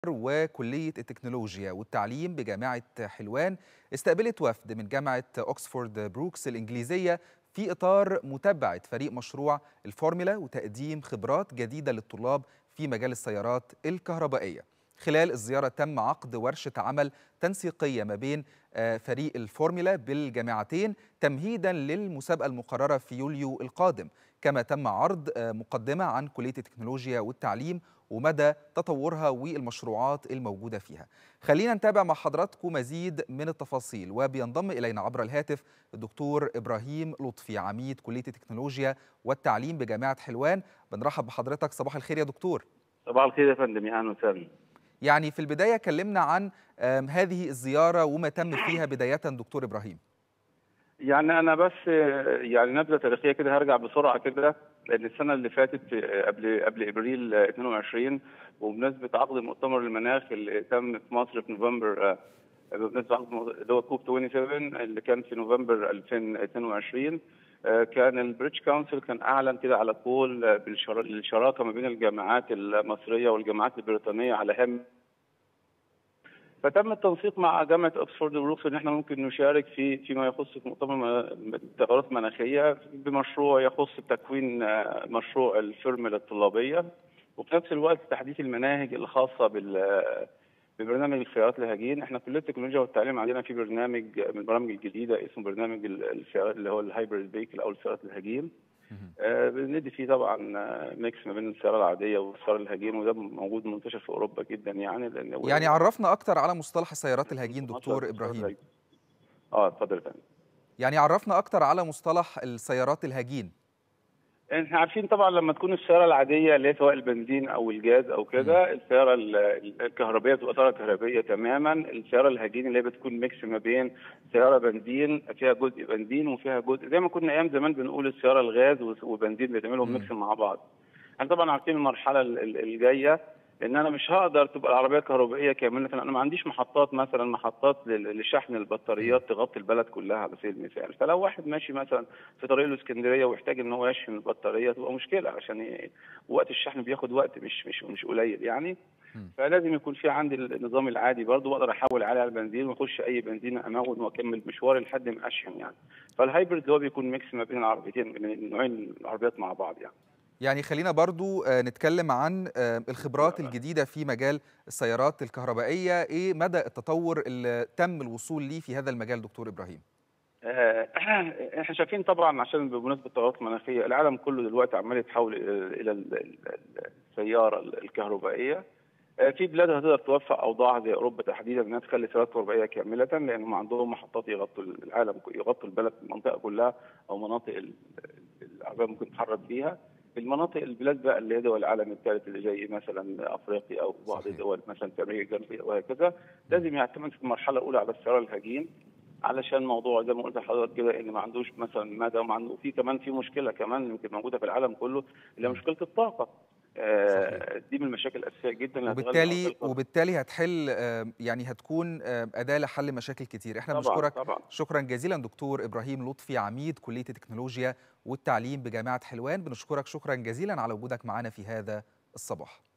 وكلية التكنولوجيا والتعليم بجامعة حلوان استقبلت وفد من جامعة أكسفورد بروكس الإنجليزية في إطار متابعة فريق مشروع الفورمولا وتقديم خبرات جديدة للطلاب في مجال السيارات الكهربائية خلال الزيارة تم عقد ورشة عمل تنسيقية ما بين فريق الفورمولا بالجامعتين تمهيدا للمسابقة المقررة في يوليو القادم كما تم عرض مقدمة عن كلية التكنولوجيا والتعليم ومدى تطورها والمشروعات الموجودة فيها خلينا نتابع مع حضراتكم مزيد من التفاصيل وبينضم إلينا عبر الهاتف الدكتور إبراهيم لطفي عميد كلية التكنولوجيا والتعليم بجامعة حلوان بنرحب بحضرتك صباح الخير يا دكتور صباح الخير يا فندم يا اهلا وسهلا يعني في البداية كلمنا عن هذه الزيارة وما تم فيها بداية دكتور إبراهيم يعني انا بس يعني نبذه تاريخيه كده هرجع بسرعه كده لان السنه اللي فاتت قبل قبل ابريل 22 وبمناسبه عقد مؤتمر المناخ اللي تم في مصر في نوفمبر بمناسبه عقد اللي هو كوب 27 اللي كان في نوفمبر 2022 كان البريتش كونسل كان اعلن كده على طول بالشراكه ما بين الجامعات المصريه والجامعات البريطانيه على هم فتم التنسيق مع جامعه اوكسفورد بروكس ان احنا ممكن نشارك في فيما يخص مؤتمر التغيرات المناخيه بمشروع يخص تكوين مشروع الفورمولا الطلابيه وفي نفس الوقت تحديث المناهج الخاصه بال ببرنامج الخيارات الهجين احنا كليه التكنولوجيا والتعليم عندنا في برنامج من البرامج الجديده اسمه برنامج السيارات اللي هو الهايبريد فيكل او السيارات الهجين آه بندي فيه طبعا ميكس ما بين السياره العاديه والسياره الهجين وده موجود منتشر في اوروبا جدا يعني لان يعني عرفنا اكتر على مصطلح السيارات الهجين دكتور ابراهيم اه اتفضل يا فندم يعني عرفنا اكتر على مصطلح السيارات الهجين احنا عارفين طبعا لما تكون السياره العاديه اللي هي سواء البنزين او الجاز او كده السياره الكهربائيه بتبقى سياره كهربائيه تماما السياره الهجين اللي هي بتكون ميكس ما بين سياره بنزين فيها جزء بنزين وفيها جزء زي ما كنا ايام زمان بنقول السياره الغاز وبنزين بتعملهم ميكس مع بعض احنا طبعا عارفين المرحله الجايه لان انا مش هقدر تبقى العربيه كهربائيه كامله انا ما عنديش محطات مثلا محطات لشحن البطاريات تغطي البلد كلها على سبيل المثال فلو واحد ماشي مثلا في طريق الاسكندريه ويحتاج ان هو يشحن البطاريه تبقى مشكله عشان ي... وقت الشحن بياخد وقت مش مش مش قليل يعني فلازم يكون في عندي النظام العادي برضه واقدر احول عليه على البنزين واخش اي بنزين امون واكمل مشواري لحد ما اشحن يعني فالهايبرد اللي هو بيكون ميكس ما بين العربيتين من نوعين العربيات مع بعض يعني يعني خلينا برضو نتكلم عن الخبرات الجديدة في مجال السيارات الكهربائية إيه مدى التطور اللي تم الوصول ليه في هذا المجال دكتور إبراهيم احنا شايفين طبعا عشان بمناسبه التغيرات المناخيه العالم كله دلوقتي عمال يتحول الى السياره الكهربائيه في بلاد هتقدر توفق اوضاعها زي اوروبا تحديدا انها تخلي سيارات كهربائيه كامله لانهم عندهم محطات يغطوا العالم يغطوا البلد المنطقه كلها او مناطق العربيه ممكن تتحرك فيها المناطق البلاد بقى اللي هي دول العالم الثالث اللي زي مثلا افريقيا او بعض الدول مثلا في امريكا الجنوبيه وهكذا لازم يعتمد في المرحله الاولى على السياره الهجين علشان موضوع زي ما قلت لحضرتك كده ان ما عندوش مثلا مدى وما عنده في كمان في مشكله كمان يمكن موجوده في العالم كله اللي هي مشكله الطاقه آه دي من المشاكل الاساسيه جدا وبالتالي وبالتالي هتحل آه يعني هتكون آه اداه لحل مشاكل كتير احنا طبعًا بنشكرك طبعًا. شكرا جزيلا دكتور ابراهيم لطفي عميد كليه التكنولوجيا والتعليم بجامعه حلوان بنشكرك شكرا جزيلا على وجودك معنا في هذا الصباح